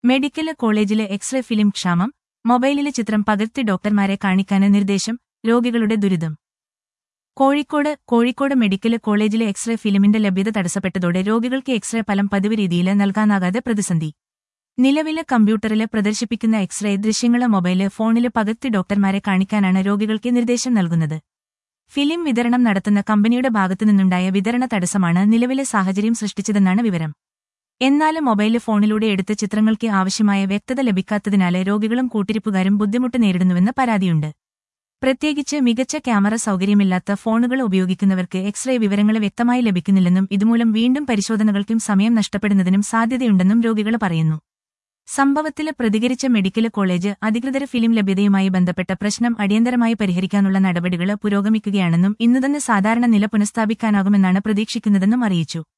medical കോളേജിലെ x-ray film ക്ഷാമം മൊബൈലിലെ ചിത്രം പകർത്തി ഡോക്ടർമാരെ കാണിക്കാന് നിർദ്ദേശം രോഗികളുടെ ദുരിതം കോഴിക്കോട് കോഴിക്കോട് മെഡിക്കല് കോളേജിലെ എക്സ്റേ ഫിലിമിന്റെ ലഭ്യത തടസ്സപ്പെട്ടതോടെ രോഗികൾക്ക് എക്സ്റേ ഫലം പതിവ് രീതിയിൽ നൽകാനാകാതെ പ്രതിസന്ധി നിലവിലെ കമ്പ്യൂട്ടറില് പ്രദർശിപ്പിക്കുന്ന എക്സ്റേ ദൃശ്യങ്ങള് മൊബൈല് ഫോണില് പകർത്തി ഡോക്ടർമാരെ കാണിക്കാനാണ് രോഗികൾക്ക് നിർദ്ദേശം നൽകുന്നത് ഫിലിം വിതരണം നടത്തുന്ന കമ്പനിയുടെ ഭാഗത്തുനിന്നുണ്ടായ വിതരണ തടസ്സമാണ് നിലവിലെ സാഹചര്യം സൃഷ്ടിച്ചതെന്നാണ് വിവരം എന്നാല് മൊബൈല് ഫോണിലൂടെ എടുത്ത ചിത്രങ്ങൾക്ക് ആവശ്യമായ വ്യക്തത ലഭിക്കാത്തതിനാല് രോഗികളും കൂട്ടിരിപ്പുകാരും ബുദ്ധിമുട്ട് നേരിടുന്നുവെന്ന് പരാതിയുണ്ട് പ്രത്യേകിച്ച് മികച്ച ക്യാമറ സൗകര്യമില്ലാത്ത ഫോണുകൾ ഉപയോഗിക്കുന്നവർക്ക് എക്സ്റേ വിവരങ്ങൾ വ്യക്തമായി ലഭിക്കുന്നില്ലെന്നും ഇതുമൂലം വീണ്ടും പരിശോധനകൾക്കും സമയം നഷ്ടപ്പെടുന്നതിനും സാധ്യതയുണ്ടെന്നും രോഗികൾ പറയുന്നു സംഭവത്തില് പ്രതികരിച്ച മെഡിക്കല് കോളേജ് അധികൃതര ഫിലിം ലഭ്യതയുമായി ബന്ധപ്പെട്ട പ്രശ്നം അടിയന്തരമായി പരിഹരിക്കാനുള്ള നടപടികൾ പുരോഗമിക്കുകയാണെന്നും ഇന്നുതന്നെ സാധാരണ നില പുനഃസ്ഥാപിക്കാനാകുമെന്നാണ് പ്രതീക്ഷിക്കുന്നതെന്നും അറിയിച്ചു